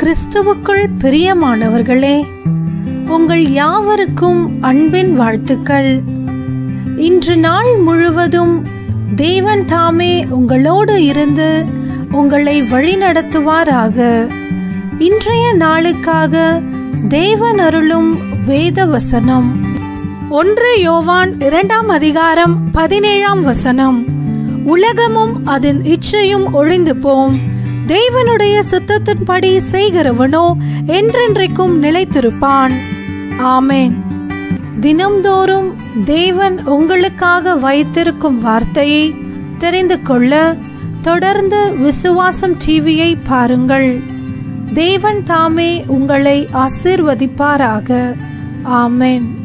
கிறிஸ்துவுக்குள் பிரியமானவர்களே உங்கள் யாவருக்கும் அன்பின் வாழ்த்துக்கள் இன்று நாள் முழுவதும் தேவன் தாமே உங்களோடு இருந்து உங்களை வழிநடத்துவாராக இன்றைய நாளுக்காக தேவன் அருளும் வேத வசனம் ஒன்று யோவான் இரண்டாம் அதிகாரம் பதினேழாம் வசனம் உலகமும் அதன் இச்சையும் ஒழிந்து போம் தேவனுடைய சித்தத்தின்படி செய்கிறவனோ என்றென்றைக்கும் நிலைத்திருப்பான் ஆமேன் தினம்தோறும் தேவன் உங்களுக்காக வைத்திருக்கும் வார்த்தையை தெரிந்து கொள்ள தொடர்ந்து விசுவாசம் டிவியை பாருங்கள் தேவன் தாமே உங்களை ஆசிர்வதிப்பாராக ஆமேன்